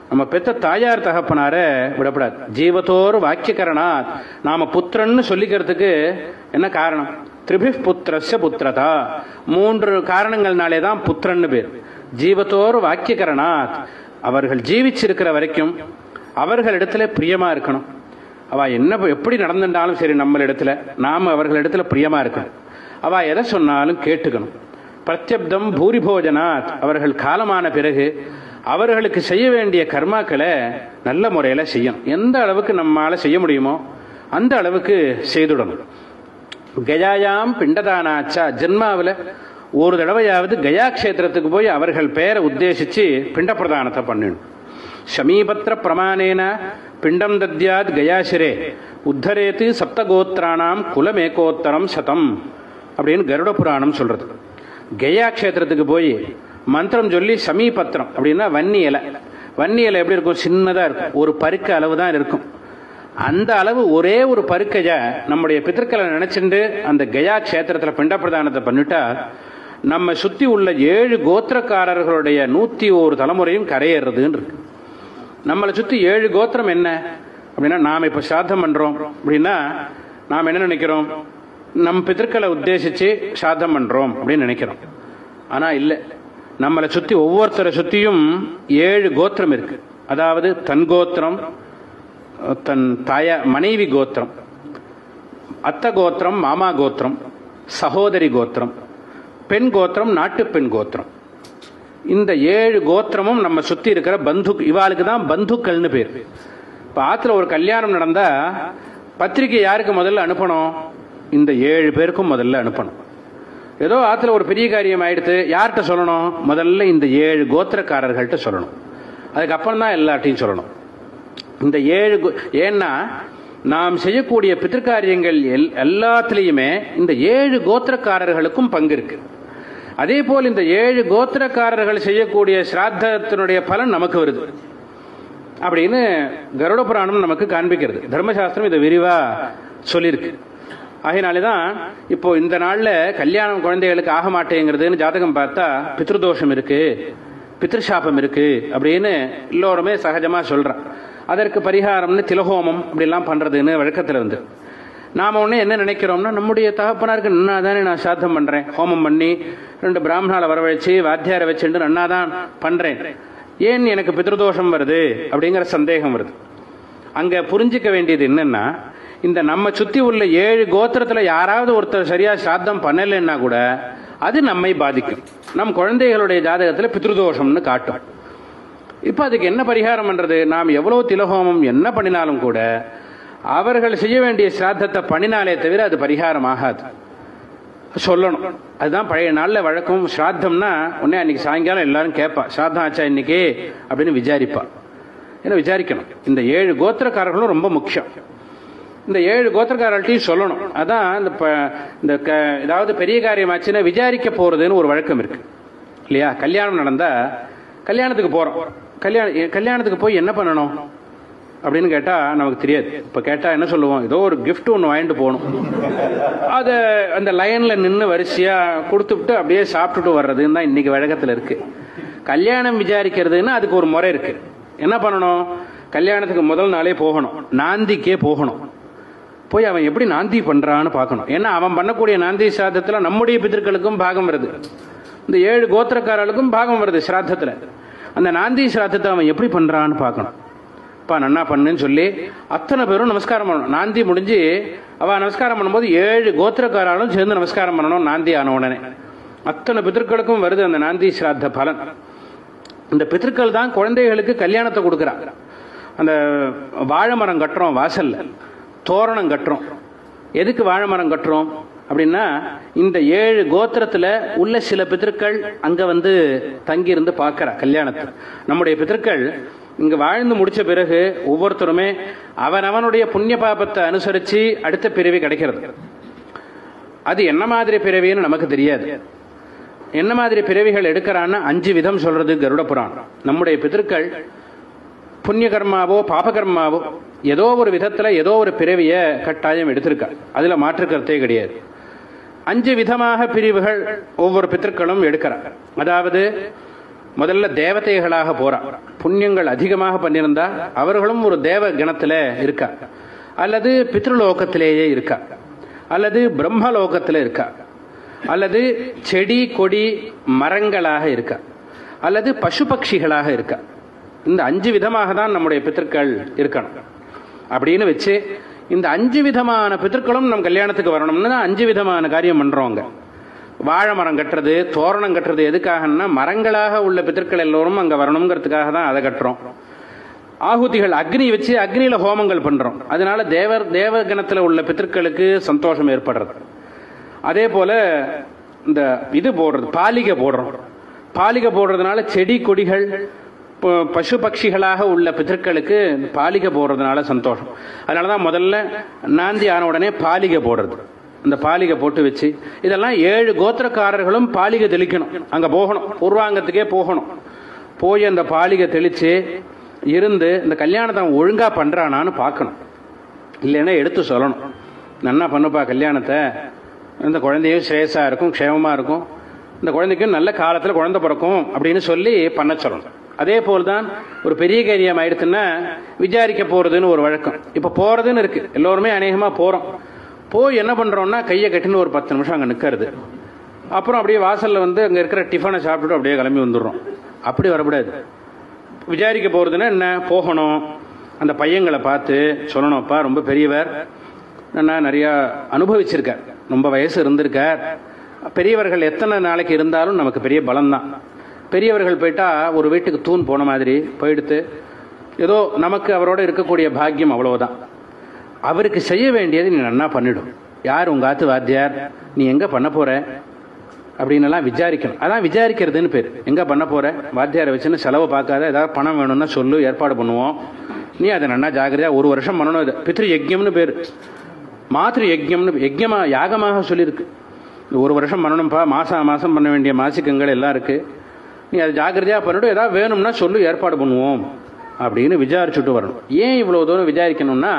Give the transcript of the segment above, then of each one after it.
நம்ம பெத்த தாயார் தகப்பனார விடப்படாது ஜீவத்தோர் வாக்கியகரணாத் நாம புத்திரன்னு சொல்லிக்கிறதுக்கு என்ன காரணம் திரிபி புத்திரஸ்ய புத்திரதா மூன்று காரணங்கள்னாலே தான் புத்திரன்னு பேர் ஜீவத்தோர் வாக்கியகரணாத் அவர்கள் ஜீவிச்சிருக்கிற வரைக்கும் அவர்களிடத்துல பிரியமா இருக்கணும் அவ என்ன எப்படி நடந்துட்டாலும் சரி நம்ம இடத்துல நாம அவர்களிடத்துல பிரியமா இருக்கணும் அவ எதை சொன்னாலும் கேட்டுக்கணும் பிரத்யப்தம் பூரிபோஜனாத் அவர்கள் காலமான பிறகு அவர்களுக்கு செய்ய வேண்டிய கர்மாக்களை நல்ல முறையில செய்யணும் எந்த அளவுக்கு நம்மால செய்ய முடியுமோ அந்த அளவுக்கு செய்துடணும் கயாயாம் பிண்டதானாச்சா ஜென்மாவில் ஒரு தடவையாவது கயா க்ஷேத்திரத்துக்கு போய் அவர்கள் பெயரை உத்தேசிச்சு பிண்ட பிரதானத்தை பண்ணிடணும் ஷமீபத்திர பிரமாணேன பிண்டம் தத்யாத் கயாசிரே உத்தரேத்து சப்தகோத்திரானாம் குலமேகோத்தரம் சதம் அப்படின்னு கருட புராணம் சொல்றது கயா க்ஷேத்திரத்துக்கு போய் மந்திரம் சொல்லி சமீபத்திரம் அப்படின்னா வன்னி இலை வன்னி இலை எப்படி இருக்கும் சின்னதா இருக்கும் ஒரு பருக்க அளவு தான் இருக்கும் அந்த அளவு ஒரே ஒரு பருக்கைய நம்முடைய பித்தர்களை நினைச்சுட்டு அந்த கயா க்ஷேத்திரத்துல பிண்ட பிரதானத்தை பண்ணிட்டா நம்ம சுத்தி உள்ள ஏழு கோத்திரக்காரர்களுடைய நூத்தி ஒரு தலைமுறையும் கரையேறதுன்னு இருக்கு நம்மளை சுத்தி ஏழு கோத்திரம் என்ன அப்படின்னா நாம் இப்ப சாத்தம் பண்றோம் அப்படின்னா நாம் என்ன நினைக்கிறோம் நம் பித்தர்களை உத்தேசிச்சு சாத்தம் பண்றோம் அப்படின்னு நினைக்கிறோம் ஆனா இல்ல நம்மளை சுத்தி ஒவ்வொருத்தரை சுத்தியும் ஏழு கோத்திரம் இருக்கு அதாவது தன் கோத்திரம் தன் தாய மனைவி கோத்திரம் அத்த கோத்திரம் மாமா கோத்திரம் சகோதரி கோத்திரம் பெண் கோத்திரம் நாட்டு பெண் கோத்திரம் இந்த ஏழு கோத்திரமும் நம்ம சுத்தி இருக்கிற பந்து இவாளுக்கு தான் பந்துக்கள்னு பேர் இப்ப ஆத்துல ஒரு கல்யாணம் நடந்தா பத்திரிக்கை யாருக்கு முதல்ல அனுப்பணும் இந்த ஏழு பேருக்கும் முதல்ல அனுப்பணும் ஏதோ ஆத்துல ஒரு பெரிய காரியம் ஆயிடுத்து யார்கிட்ட சொல்லணும் முதல்ல இந்த ஏழு கோத்திரக்காரர்கள்ட்ட சொல்லணும் அதுக்கப்புறம் தான் எல்லார்ட்டையும் சொல்லணும் இந்த ஏழு கோ- ஏன்னா நாம் செய்யக்கூடிய பித்திருக்காரியங்கள் எல் எல்லாத்துலேயுமே இந்த ஏழு கோத்திரக்காரர்களுக்கும் பங்கு இருக்கு அதே போல் இந்த ஏழு கோத்திரக்காரர்கள் செய்யக்கூடிய சிராத்தத்தினுடைய பலன் நமக்கு வருது அப்படின்னு கருட புராணம் நமக்கு காண்பிக்கிறது தர்மசாஸ்திரம் இதை விரிவா சொல்லியிருக்கு ஆகையினாலே தான் இப்போ இந்த நாள்ல கல்யாணம் குழந்தைகளுக்கு ஆக மாட்டேங்கிறதுன்னு ஜாதகம் பார்த்தா பித்ருதோஷம் இருக்கு பித்ருஷாபம் இருக்கு அப்படின்னு எல்லோருமே சகஜமா சொல்றான் அதற்கு பரிகாரம்னு திலஹோமம் அப்படிலாம் பண்றதுன்னு வழக்கத்துல வந்து நாம ஒண்ணு என்ன நினைக்கிறோம்னா நம்முடைய தகப்பனாருக்கு நன்னா தானே நான் சாத்தம் பண்றேன் ஹோமம் பண்ணி ரெண்டு பிராமணால வரவழைச்சு வாத்தியாரை வச்சுட்டு நன்னா தான் பண்றேன் ஏன் எனக்கு பித்ருதோஷம் வருது அப்படிங்கிற சந்தேகம் வருது அங்க புரிஞ்சுக்க வேண்டியது என்னன்னா இந்த நம்ம சுத்தி உள்ள ஏழு கோத்திரத்துல யாராவது ஒருத்தர் சரியா சாத்தம் பண்ணலைன்னா கூட அது நம்மை பாதிக்கும் நம் குழந்தைகளுடைய ஜாதகத்துல பித்ருதோஷம்னு காட்டும் இப்ப அதுக்கு என்ன பரிகாரம் பண்றது நாம் எவ்வளவு திலஹோமம் என்ன பண்ணினாலும் கூட அவர்கள் செய்ய வேண்டிய சிராத்தத்தை பண்ணினாலே தவிர அது பரிகாரம் ஆகாது சொல்லணும் அதுதான் பழைய நாள்ல வழக்கம் ஸ்ராத்தம்னா உடனே அன்னைக்கு சாயங்காலம் எல்லாரும் கேட்பா ஸ்ராத்தம் ஆச்சா இன்னைக்கு அப்படின்னு விசாரிப்பா ஏன்னா விசாரிக்கணும் இந்த ஏழு கோத்திரக்காரர்களும் ரொம்ப முக்கியம் இந்த ஏழு கோத்திரக்காரர்கள்ட்டையும் சொல்லணும் அதான் இந்த ப- இந்த க- ஏதாவது பெரிய காரியம் ஆச்சுன்னா விசாரிக்க போறதுன்னு ஒரு வழக்கம் இருக்கு இல்லையா கல்யாணம் நடந்தா கல்யாணத்துக்கு போறோம் கல்யாணம் கல்யாணத்துக்கு போய் என்ன பண்ணணும் அப்படின்னு கேட்டா நமக்கு தெரியாது இப்ப கேட்டா என்ன சொல்லுவோம் ஏதோ ஒரு gift ஒன்று வாங்கிட்டு போகணும் அத அந்த லைன்ல நின்று வரிசையா கொடுத்துவிட்டு அப்படியே சாப்பிட்டுட்டு வர்றதுன்னு தான் இன்னைக்கு வழக்கத்துல இருக்கு கல்யாணம் விசாரிக்கிறதுன்னா அதுக்கு ஒரு முறை இருக்கு என்ன பண்ணணும் கல்யாணத்துக்கு முதல் நாளே போகணும் நாந்திக்கே போகணும் போய் அவன் எப்படி நாந்தி பண்றான்னு பார்க்கணும் ஏன்னா அவன் பண்ணக்கூடிய நாந்தி சிராத்தத்துல நம்முடைய பிதர்களுக்கும் பாகம் வருது இந்த ஏழு கோத்திரக்காரர்களுக்கும் பாகம் வருது சிராத்தத்துல அந்த நாந்தி சிராத்தத்தை அவன் எப்படி பண்றான்னு பார்க்கணும் அப்பா நன்னா பண்ணுன்னு சொல்லி அத்தனை பேரும் நமஸ்காரம் பண்ணணும் நாந்தி முடிஞ்சு அவ நமஸ்காரம் பண்ணும்போது ஏழு கோத்திரக்காராலும் சேர்ந்து நமஸ்காரம் பண்ணணும் நாந்தி ஆன உடனே அத்தனை பிதர்களுக்கும் வருது அந்த நாந்தி சிராத்த பலன் இந்த பிதர்கள் தான் குழந்தைகளுக்கு கல்யாணத்தை கொடுக்குறா அந்த வாழை மரம் கட்டுறோம் வாசல்ல தோரணம் கட்டுறோம் எதுக்கு வாழை மரம் கட்டுறோம் அப்படின்னா இந்த ஏழு கோத்திரத்துல உள்ள சில பிதர்கள் அங்க வந்து தங்கி இருந்து பார்க்கறா கல்யாணத்தை நம்முடைய பிதர்கள் இங்க வாழ்ந்து முடிச்ச பிறகு ஒவ்வொருத்தருமே அவனவனுடைய புண்ணிய பாபத்தை அனுசரிச்சு அடுத்த பிறவி கிடைக்கிறது அது என்ன மாதிரி பிறவின்னு நமக்கு தெரியாது என்ன மாதிரி பிறவிகள் எடுக்கிறான்னு அஞ்சு விதம் சொல்றது கருட புராணம் நம்முடைய பிதர்கள் புண்ணிய கர்மாவோ பாப கர்மாவோ ஏதோ ஒரு விதத்துல ஏதோ ஒரு பிறவிய கட்டாயம் எடுத்திருக்கா அதுல மாற்று கருத்தே கிடையாது அஞ்சு விதமாக பிரிவுகள் ஒவ்வொரு பித்தர்களும் எடுக்கிறார் அதாவது முதல்ல தேவதைகளாக போறா புண்ணியங்கள் அதிகமாக பண்ணியிருந்தா அவர்களும் ஒரு தேவ கணத்துல இருக்கா அல்லது பித்ருலோகத்திலேயே இருக்கா அல்லது பிரம்மலோகத்தில் இருக்கா அல்லது செடி கொடி மரங்களாக இருக்கா அல்லது பசு பட்சிகளாக இருக்கா இந்த அஞ்சு விதமாக தான் நம்முடைய பித்தர்கள் இருக்கணும் அப்படின்னு வச்சு இந்த அஞ்சு விதமான பித்தர்களும் நம் கல்யாணத்துக்கு வரணும்னு தான் அஞ்சு விதமான காரியம் பண்றோங்க வாழை மரம் கட்டுறது தோரணம் கட்டுறது எதுக்காகன்னா மரங்களாக உள்ள பித்தர்கள் எல்லோரும் அங்க வரணுங்கிறதுக்காக தான் அதை கட்டுறோம் ஆகுதிகள் அக்னி வச்சு அக்னியில ஹோமங்கள் பண்றோம் அதனால தேவர் தேவகணத்துல உள்ள பித்தர்களுக்கு சந்தோஷம் ஏற்படுறது அதே போல இந்த இது போடுறது பாலிகை போடுறோம் பாலிகை போடுறதுனால செடி கொடிகள் ப- பசு பட்சிகளாக உள்ள பித்தர்களுக்கு பாலிகை போடுறதுனால சந்தோஷம் அதனாலதான் முதல்ல நாந்தி ஆன உடனே பாலிகை போடுறது இந்த பாலிகை போட்டு வச்சு இதெல்லாம் ஏழு கோத்திரக்காரர்களும் பாலிகை தெளிக்கணும் அங்க போகணும் பூர்வாங்கத்துக்கே போகணும் போய் அந்த பாலிகை தெளிச்சு இருந்து இந்த கல்யாணத்தை அவன் ஒழுங்கா பண்றானான்னு பார்க்கணும் இல்லைன்னா எடுத்து சொல்லணும் நன்னா பண்ணுப்பா கல்யாணத்தை இந்த குழந்தையும் ஸ்ரேயஸா இருக்கும் க்ஷேமமா இருக்கும் இந்த குழந்தைக்கும் நல்ல காலத்துல குழந்தை பிறக்கும் அப்படின்னு சொல்லி பண்ண சொல்லணும் அதே போல்தான் ஒரு பெரிய காரியம் ஆயிடுச்சுன்னா விசாரிக்க போறதுன்னு ஒரு வழக்கம் இப்ப போறதுன்னு இருக்கு எல்லோருமே அநேகமா போறோம் போய் என்ன பண்றோம்னா கையை கட்டின்னு ஒரு பத்து நிமிஷம் அங்க நிக்கிறது அப்புறம் அப்படியே வாசல்ல வந்து அங்க இருக்கிற டிஃபனை சாப்பிட்டுட்டு அப்படியே கிளம்பி வந்துடுறோம் அப்படி வரக்கூடாது விசாரிக்க போறதுன்னா என்ன போகணும் அந்த பையங்களை பார்த்து சொல்லணும்ப்பா ரொம்ப பெரியவர் நான் நிறைய அனுபவிச்சிருக்கார் ரொம்ப வயசு இருந்திருக்கார் பெரியவர்கள் எத்தனை நாளைக்கு இருந்தாலும் நமக்கு பெரிய பலம்தான் பெரியவர்கள் போயிட்டா ஒரு வீட்டுக்கு தூண் போன மாதிரி போயிடுத்து ஏதோ நமக்கு அவரோட இருக்கக்கூடிய பாக்கியம் அவ்வளவுதான் அவருக்கு செய்ய வேண்டியது நீ நன்னா பண்ணிடும் யார் உங்க ஆத்து வாத்தியார் நீ எங்க பண்ண போற அப்படின்னு எல்லாம் விசாரிக்கணும் அதான் விசாரிக்கிறதுன்னு பேர் எங்க பண்ண போற வாத்தியாரை வச்சுன்னு செலவு பார்க்காத ஏதாவது பணம் வேணும்னா சொல்லு ஏற்பாடு பண்ணுவோம் நீ அதை நன்னா ஜாகிரதையா ஒரு வருஷம் பண்ணணும் இது பித்ரு யஜ்யம்னு பேர் மாத்ரு யஜ்யம்னு யஜ்யமா யாகமாக சொல்லியிருக்கு இந்த ஒரு வருஷம் பண்ணணும்ப்பா மாசம் மாசம் பண்ண வேண்டிய மாசிக்கங்கள் எல்லாம் இருக்கு நீ அதை ஜாகிரதையா பண்ணிட்டு ஏதாவது வேணும்னா சொல்லு ஏற்பாடு பண்ணுவோம் அப்படின்னு விசாரிச்சுட்டு வரணும் ஏன் இவ்வளவு தூரம் விசாரிக்கணும்னா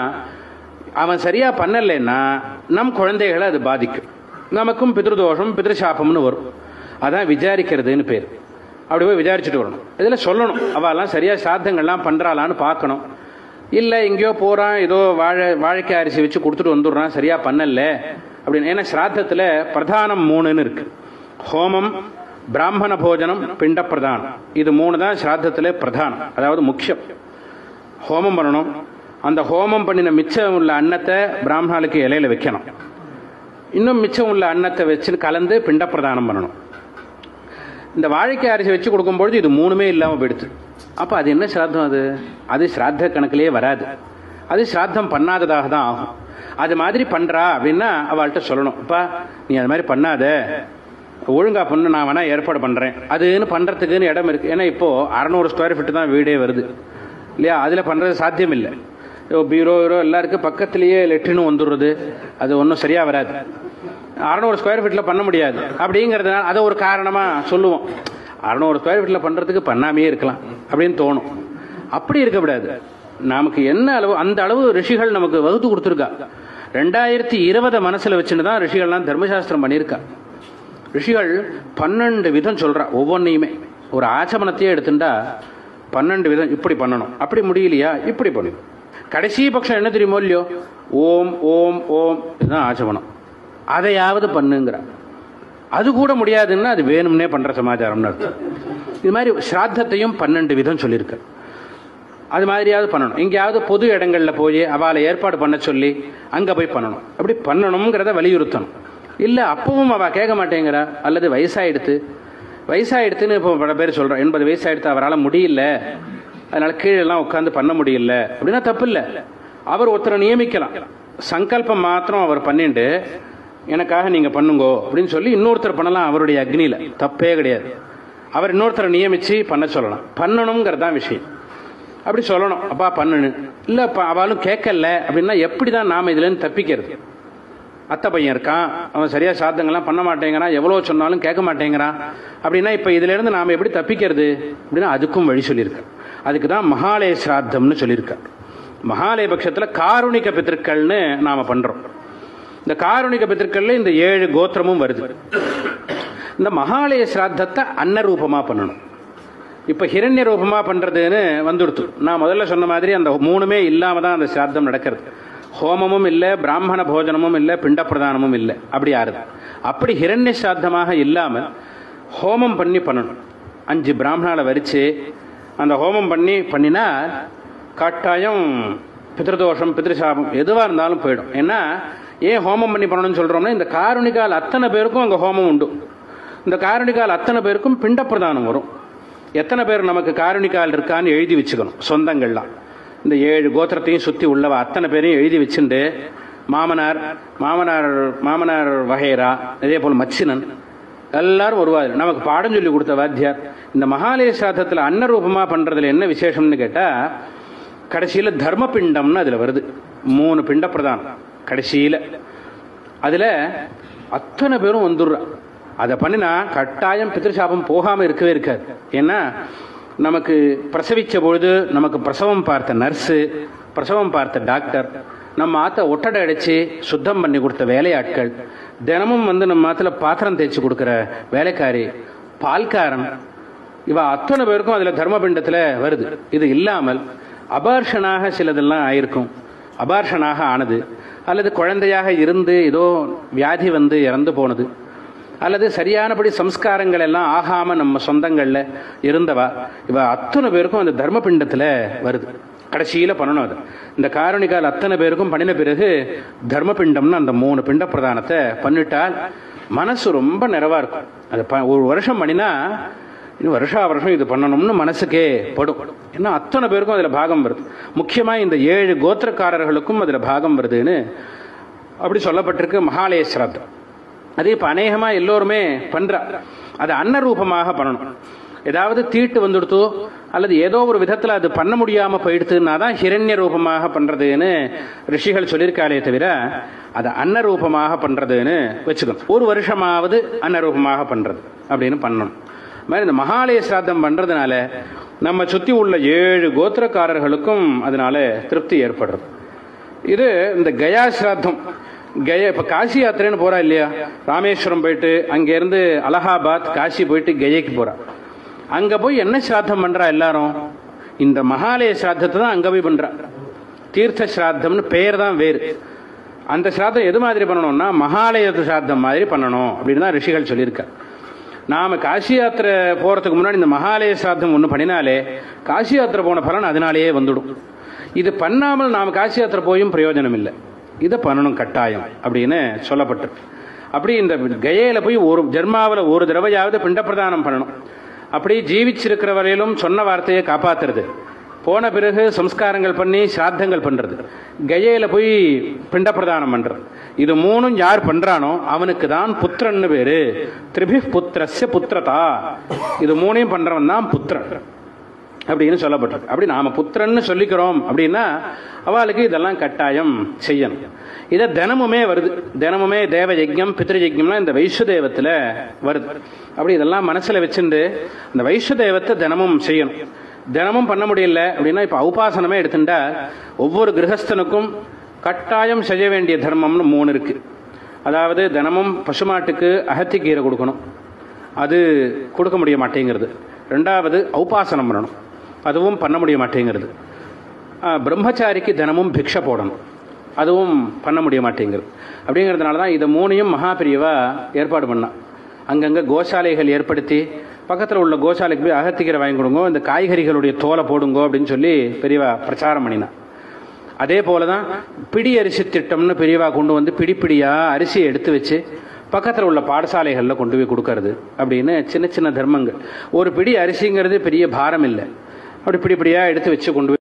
அவன் சரியா பண்ணலைன்னா நம் குழந்தைகளை அது பாதிக்கும் நமக்கும் பித்ருதோஷம் பித்ருசாபம்னு வரும் அதான் விசாரிக்கிறதுன்னு பேர் அப்படி போய் விசாரிச்சுட்டு வரணும் இதில் சொல்லணும் அவெல்லாம் சரியா சாத்தங்கள்லாம் பண்றாளான்னு பார்க்கணும் இல்லை எங்கேயோ போறான் ஏதோ வாழை வாழைக்காய் அரிசி வச்சு கொடுத்துட்டு வந்துடுறான் சரியா பண்ணல அப்படின்னு ஏன்னா ஸ்ராத்தத்தில் பிரதானம் மூணுன்னு இருக்கு ஹோமம் பிராமண போஜனம் பிண்ட பிரதானம் இது மூணு தான் ஸ்ராத்தத்தில் பிரதானம் அதாவது முக்கியம் ஹோமம் பண்ணணும் அந்த ஹோமம் பண்ணின மிச்சம் உள்ள அன்னத்தை பிராமணாளுக்கு இலையில வைக்கணும் இன்னும் மிச்சம் உள்ள அன்னத்தை வச்சு கலந்து பிண்ட பிரதானம் பண்ணணும் இந்த வாழைக்காய் அரிசி வச்சு கொடுக்கும்பொழுது இது மூணுமே இல்லாமல் போயிடுது அப்போ அது என்ன சிராத்தம் அது அது சிராத்த கணக்கிலேயே வராது அது சிராத்தம் பண்ணாததாக தான் ஆகும் அது மாதிரி பண்றா அப்படின்னா அவள்கிட்ட சொல்லணும் அப்பா நீ அது மாதிரி பண்ணாத ஒழுங்கா பண்ணு நான் வேணா ஏற்பாடு பண்றேன் அதுன்னு பண்றதுக்குன்னு இடம் இருக்கு ஏன்னா இப்போ அறநூறு ஸ்கொயர் ஃபீட் தான் வீடே வருது இல்லையா அதுல பண்றது சாத்தியம் இல்லை இப்போ பீரோ ஹீரோ எல்லாருக்கும் பக்கத்திலேயே லெட்டினும் வந்துடுறது அது ஒன்றும் சரியா வராது அறநூறு ஸ்கொயர் ஃபீட்ல பண்ண முடியாது அப்படிங்கிறதுனால அதை ஒரு காரணமா சொல்லுவோம் அறநூறு ஸ்கொயர் ஃபீட்ல பண்றதுக்கு பண்ணாமையே இருக்கலாம் அப்படின்னு தோணும் அப்படி இருக்கக்கூடாது நமக்கு என்ன அளவு அந்த அளவு ரிஷிகள் நமக்கு வகுத்து கொடுத்துருக்கா ரெண்டாயிரத்தி இருபதை மனசுல வச்சுன்னு தான் ரிஷிகள்லாம் தர்மசாஸ்திரம் பண்ணியிருக்கா ரிஷிகள் பன்னெண்டு விதம் சொல்றா ஒவ்வொன்றையுமே ஒரு ஆச்சமனத்தையே எடுத்துட்டா பன்னெண்டு விதம் இப்படி பண்ணணும் அப்படி முடியலையா இப்படி பண்ணணும் கடைசி பட்சம் என்ன தெரியுமோ இல்லையோ ஓம் ஓம் ஓம் இதுதான் ஆச்சமனம் அதையாவது பண்ணுங்கிற அது கூட முடியாதுன்னா அது வேணும்னே பண்ற சமாச்சாரம்னு அர்த்தம் இது மாதிரி ஸ்ராத்தத்தையும் பன்னெண்டு விதம் சொல்லியிருக்கு அது மாதிரியாவது பண்ணணும் எங்கேயாவது பொது இடங்கள்ல போய் அவளை ஏற்பாடு பண்ண சொல்லி அங்க போய் பண்ணணும் அப்படி பண்ணணுங்கிறத வலியுறுத்தணும் இல்ல அப்பவும் அவ கேட்க மாட்டேங்கிறா அல்லது வயசாயிடுத்து வயசாயிடுத்துன்னு இப்போ பல பேர் சொல்றோம் எண்பது வயசாயிடுத்து அவரால் முடியல அதனால கீழே எல்லாம் உட்காந்து பண்ண முடியல அப்படின்னா தப்பு இல்லை அவர் ஒருத்தரை நியமிக்கலாம் சங்கல்பம் மாத்திரம் அவர் பண்ணிட்டு எனக்காக நீங்க பண்ணுங்கோ அப்படின்னு சொல்லி இன்னொருத்தர் பண்ணலாம் அவருடைய அக்னியில தப்பே கிடையாது அவர் இன்னொருத்தரை நியமிச்சு பண்ண சொல்லலாம் பண்ணணுங்கிறது தான் விஷயம் அப்படி சொல்லணும் அப்பா பண்ணனு இல்ல அப்ப அவளும் கேட்கல அப்படின்னா எப்படிதான் நாம இதுல இருந்து தப்பிக்கிறது அத்தை பையன் இருக்கான் அவன் சரியா சாத்தங்கள்லாம் பண்ண மாட்டேங்கிறான் எவ்வளவு சொன்னாலும் கேட்க மாட்டேங்கிறான் அப்படின்னா இப்ப இதுல இருந்து நாம எப்படி தப்பிக்கிறது அப்படின்னா அதுக்கும் வழி சொல்லியிருக்க அதுக்கு தான் மகாலய சிராத்தம்னு சொல்லியிருக்க மகாலய பட்சத்துல காருணிக பித்திருக்கள்னு நாம பண்றோம் இந்த காருணிக பித்திருக்கள்ல இந்த ஏழு கோத்திரமும் வருது இந்த மகாலய சிராத்தத்தை அன்னரூபமா பண்ணணும் இப்போ ஹிரண்ய ரூபமாக பண்ணுறதுன்னு வந்துடுத்து நான் முதல்ல சொன்ன மாதிரி அந்த மூணுமே இல்லாமல் தான் அந்த சிராத்தம் நடக்கிறது ஹோமமும் இல்லை பிராமண போஜனமும் இல்லை பிண்ட பிரதானமும் இல்லை அப்படி ஆறுது அப்படி ஹிரண்ய சிராத்தமாக இல்லாமல் ஹோமம் பண்ணி பண்ணணும் அஞ்சு பிராமணால வரிச்சு அந்த ஹோமம் பண்ணி பண்ணினா கட்டாயம் பித்ருதோஷம் பித்ருசாபம் எதுவாக இருந்தாலும் போயிடும் ஏன்னா ஏன் ஹோமம் பண்ணி பண்ணணும்னு சொல்கிறோம்னா இந்த காரணிக்கால் அத்தனை பேருக்கும் அங்கே ஹோமம் உண்டு இந்த காரணிக்கால் அத்தனை பேருக்கும் பிண்ட பிரதானம் வரும் எத்தனை பேர் நமக்கு காரணிக்கால் இருக்கான்னு எழுதி வச்சுக்கணும் சொந்தங்கள்லாம் இந்த ஏழு கோத்திரத்தையும் சுற்றி உள்ளவ அத்தனை பேரையும் எழுதி வச்சுண்டு மாமனார் மாமனார் மாமனார் வகைரா இதே போல் மச்சினன் எல்லாரும் வருவார் நமக்கு பாடம் சொல்லி கொடுத்த வாத்தியார் இந்த மகாலய சாதத்தில் அன்னரூபமாக பண்ணுறதுல என்ன விசேஷம்னு கேட்டால் கடைசியில் தர்ம பிண்டம்னு அதில் வருது மூணு பிண்ட பிரதானம் கடைசியில் அதில் அத்தனை பேரும் வந்துடுறா அதை பண்ணினா கட்டாயம் பித்திருசாபம் போகாமல் இருக்கவே இருக்காது ஏன்னா நமக்கு பிரசவிச்ச பொழுது நமக்கு பிரசவம் பார்த்த நர்ஸு பிரசவம் பார்த்த டாக்டர் நம்ம ஆத்த ஒட்டடை அடித்து சுத்தம் பண்ணி கொடுத்த வேலையாட்கள் தினமும் வந்து நம்ம ஆத்துல பாத்திரம் தேய்ச்சி கொடுக்குற வேலைக்காரி பால்காரன் இவ அத்தனை பேருக்கும் அதில் தர்மபிண்டத்தில் வருது இது இல்லாமல் அபார்ஷனாக சிலதெல்லாம் ஆயிருக்கும் அபார்ஷனாக ஆனது அல்லது குழந்தையாக இருந்து ஏதோ வியாதி வந்து இறந்து போனது அல்லது சரியானபடி சம்ஸ்காரங்கள் எல்லாம் ஆகாம நம்ம சொந்தங்கள்ல இருந்தவா இவ அத்தனை பேருக்கும் அந்த தர்மபிண்டத்துல வருது கடைசியில பண்ணணும் அது இந்த காரணிகால் அத்தனை பேருக்கும் பண்ணின பிறகு தர்மபிண்டம்னு அந்த மூணு பிண்ட பிரதானத்தை பண்ணிட்டால் மனசு ரொம்ப நிறைவா இருக்கும் அது ப- ஒரு வருஷம் பண்ணினா இன்னும் வருஷா வருஷம் இது பண்ணணும்னு மனசுக்கே படும் ஏன்னா அத்தனை பேருக்கும் அதில் பாகம் வருது முக்கியமாக இந்த ஏழு கோத்திரக்காரர்களுக்கும் அதில் பாகம் வருதுன்னு அப்படி சொல்லப்பட்டிருக்கு மகாலய சிராத்தம் அது இப்போ அநேகமாக எல்லோருமே பண்றா அது அன்னரூபமாக பண்ணணும் ஏதாவது தீட்டு வந்துடுத்தோ அல்லது ஏதோ ஒரு விதத்தில் அது பண்ண முடியாமல் போயிடுத்துன்னா தான் ஹிரண்ய ரூபமாக பண்ணுறதுன்னு ரிஷிகள் சொல்லியிருக்காளே தவிர அதை அன்னரூபமாக பண்ணுறதுன்னு வச்சுக்கணும் ஒரு வருஷமாவது அன்னரூபமாக பண்ணுறது அப்படின்னு பண்ணணும் அது மாதிரி இந்த மகாலய சிராத்தம் பண்ணுறதுனால நம்ம சுற்றி உள்ள ஏழு கோத்திரக்காரர்களுக்கும் அதனால திருப்தி ஏற்படுறது இது இந்த கயா சிராத்தம் கயா இப்போ காசி யாத்திரைன்னு போறா இல்லையா ராமேஸ்வரம் போயிட்டு அங்கேருந்து அலகாபாத் காசி போயிட்டு கயைக்கு போறா அங்க போய் என்ன சிராத்தம் பண்றா எல்லாரும் இந்த மகாலய சிராத்தத்தை தான் அங்க போய் பண்றா தீர்த்த சிராத்தம்னு பெயர் தான் வேறு அந்த சிராத்தம் எது மாதிரி பண்ணணும்னா மகாலய சிராத்தம் மாதிரி பண்ணணும் அப்படின்னு தான் ரிஷிகள் சொல்லியிருக்காரு நாம காசி யாத்திரை போறதுக்கு முன்னாடி இந்த மகாலய சிராத்தம் ஒன்று பண்ணினாலே காசி யாத்திரை போன பலன் அதனாலேயே வந்துடும் இது பண்ணாமல் நாம் காசி யாத்திரை போயும் பிரயோஜனம் இல்லை இதை பண்ணணும் கட்டாயம் அப்படின்னு சொல்லப்பட்டிருக்கு அப்படி இந்த கயையில போய் ஒரு ஜென்மாவில் ஒரு தடவையாவது பிண்ட பிரதானம் பண்ணணும் அப்படி ஜீவிச்சிருக்கிற வரையிலும் சொன்ன வார்த்தையை காப்பாத்துறது போன பிறகு சம்ஸ்காரங்கள் பண்ணி சிராத்தங்கள் பண்றது கயையில போய் பிண்ட பிரதானம் பண்றது இது மூணும் யார் பண்றானோ அவனுக்கு தான் புத்திரன்னு பேரு திரிபி புத்திரஸ்ய புத்திரதா இது மூணையும் பண்றவன் தான் புத்திரன் அப்படின்னு சொல்லப்பட்டிருக்கு அப்படி நாம புத்திரன்னு சொல்லிக்கிறோம் அப்படின்னா அவளுக்கு இதெல்லாம் கட்டாயம் செய்யணும் இதை தினமுமே வருது தினமுமே தேவ யஜ்ஞம் பித்ரு யஜ்ஞம்லாம் இந்த வைஸ்வதேவத்தில் வருது அப்படி இதெல்லாம் மனசுல வச்சுட்டு அந்த வைஸ்வதேவத்தை தினமும் செய்யணும் தினமும் பண்ண முடியல அப்படின்னா இப்போ உபாசனமே எடுத்துட்டா ஒவ்வொரு கிரகஸ்தனுக்கும் கட்டாயம் செய்ய வேண்டிய தர்மம்னு மூணு இருக்கு அதாவது தினமும் பசுமாட்டுக்கு அகத்திக்கீரை கொடுக்கணும் அது கொடுக்க முடிய மாட்டேங்கிறது ரெண்டாவது ஔபாசனம் பண்ணணும் அதுவும் பண்ண முடிய மாட்டேங்கிறது ஆ, பிரம்மச்சாரிக்கு தினமும் பிக்ஷை போடணும் அதுவும் பண்ண முடிய மாட்டேங்கிறது அப்படிங்கிறதுனால தான் இதை மூணையும் மகாபிரியவா ஏற்பாடு பண்ணா அங்கங்கே கோசாலைகள் ஏற்படுத்தி பக்கத்தில் உள்ள கோசாலைக்கு போய் அகத்திக்கீரை வாங்கி கொடுங்கோ இந்த காய்கறிகளுடைய தோலை போடுங்கோ அப்படின்னு சொல்லி பெரியவா பிரச்சாரம் பண்ணினா அதே போல தான் பிடி அரிசி திட்டம்னு பெரியவா கொண்டு வந்து பிடி பிடியா அரிசியை எடுத்து வச்சு பக்கத்தில் உள்ள பாடசாலைகளில் கொண்டு போய் கொடுக்கறது அப்படின்னு சின்ன சின்ன தர்மங்கள் ஒரு பிடி அரிசிங்கிறது பெரிய பாரம் இல்லை அப்படி பிடி பிடியா எடுத்து வச்சு கொண்டு போய்